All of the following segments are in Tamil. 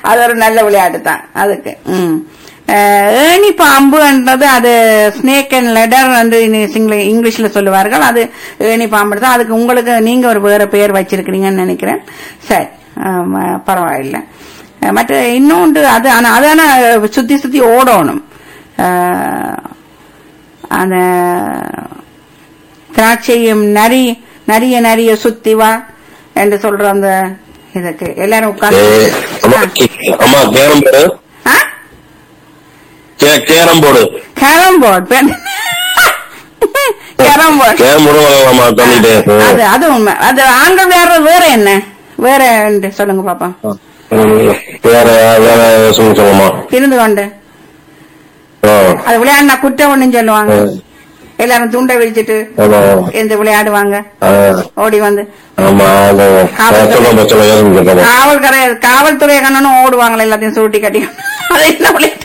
அது ஒரு நல்ல விளையாட்டு தான் அதுக்கு ம் அஹ், ஏணி பாம்புன்றது அது ஸ்னேக் அண்ட் லெடர் என்று இங்கிலி- இங்கிலீஷ்ல சொல்லுவார்கள் அது ஏணி பாம்பு தான் அதுக்கு உங்களுக்கு நீங்க ஒரு வேற பெயர் வச்சிருக்கிறீங்கன்னு நினைக்கிறேன் சரி ஆமா, பரவாயில்லை அஹ், மற்ற இன்னொன்று அது ஆனா அது ஆனா சுத்தி சுத்தி ஓடணும் அஹ், அந்த திராட்சையும் நரி நரிய நரிய சுத்தி வா என்று சொல்ற அந்த இதுக்கு எல்லாரும் ஏய், அம்மா, உட்கார்ந்து கே- அம்மா கேரம் போடு கே- carrom board carrom board carrom board carrom board வாங்கலாமா தண்ணிட்டு அது அது உண்மை அது ஆண்கள் விளையாடுறது வேற என்ன வேற என்று சொல்லுங்க பாப்பா வேற வேற சொல்லுங்க சொல்லுமா இருந்து கொண்டு அது விளையாடினா குற்றம் ஒண்ணும் சொல்லுவாங்க எல்லாரும் துண்டை விரிச்சிட்டு ஆமா எந்த விளையாடுவாங்க ஆ, ஓடி வந்து ஆமா அது சொல்லுங்க சொல்லுங்க கேட்கணும் காவல்கரை காவல்துறை கண்ணனும் ஓடுவாங்களே எல்லாத்தையும் சுருட்டி கட்டி அது என்ன விளையாட்டு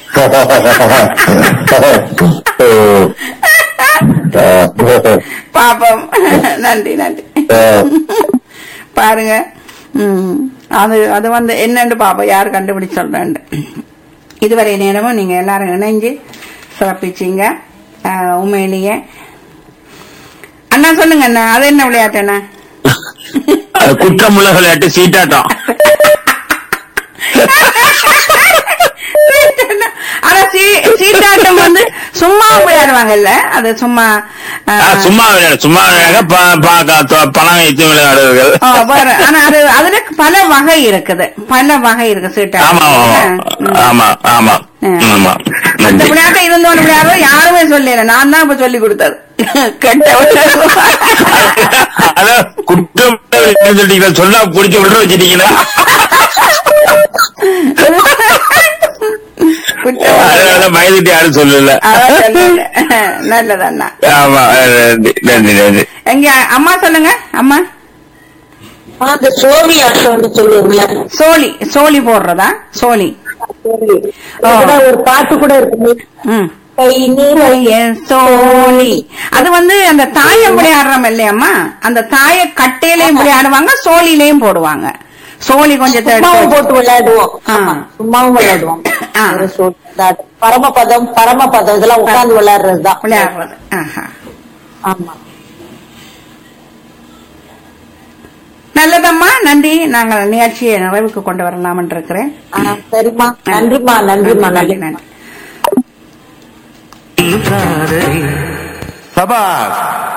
பாப்போம் நன்றி நன்றி பாருங்க ம், அது அது வந்து என்னன்னு பாப்போம் யார் கண்டுபிடிச்சு சொல்றேன் இதுவரை நேரமும் நீங்க எல்லாரும் இணைஞ்சு சிறப்பிச்சீங்க ஆஹ், உண்மையிலேயே அண்ணா சொல்லுங்க அண்ணா அது என்ன விளையாட்டு அண்ணா அது குற்றமுள்ள விளையாட்டு சீட்டாட்டம் ஆனா சீ- சீட்டாட்டம் வந்து சும்மா விளையாடுவாங்கல்ல அது சும்மா ஆஹ், ஆ, சும்மா விளையாடு சும்மா விளையாட ப- ப- க- பணம் வைத்து விளையாடுவார்கள் ஆ, வேற. ஆனா அது அதுல பல வகை இருக்குது பல வகை இருக்கு ஆமா சீட்டாட்டம் ஆமா ஆமா ஆமா அந்த நன்றி விளையாட்டை இருந்தோன்னு விளையாடுறது யாருமே சொல்லல நான் தான் இப்ப சொல்லி கொடுத்தது கெட்ட அதான் குற்றம் சொல்லிட்டீங்களா சொன்னா குடிச்சு விட வச்சிட்டீங்களா குற்றம் அதனால பயந்துட்டு யாரும் சொல்லல அதான் சொல்லல. நல்லது அண்ணா ஆமா நன்றி நன்றி நன்றி எங்க அம்மா சொல்லுங்க அம்மா அந்த சோழி ஆட்டம்னு சொல்லுவீங்களா சோழி சோழி போடுறதா சோழி அதுல ஒரு பாட்டு கூட இருக்கு ம் கை நிறைய என் சோழி அது வந்து அந்த தாயம் விளையாடுறோம் இல்லையம்மா அந்த தாய கட்டையிலையும் விளையாடுவாங்க சோழிலையும் போடுவாங்க சோழி கொஞ்சம் சும்மாவும் போட்டு விளையாடுவோம் ஆ. ஆமா, சும்மாவும் விளையாடுவோம் ஆ. ஒரு சோழி தான். பரமபதம் பரமபதம் இதெல்லாம் உட்கார்ந்து விளையாடுறதுதான் விளையாடுறது ஆஹா. ஆமா நல்லதம்மா நன்றி நாங்கள் நிகழ்ச்சியை நிறைவுக்கு கொண்டு வரலாம் இருக்கிறேன் ஆ, சரிம்மா நன்றிம்மா நன்றிம்மா நன்றி நன்றி நன்றி சபாஷ்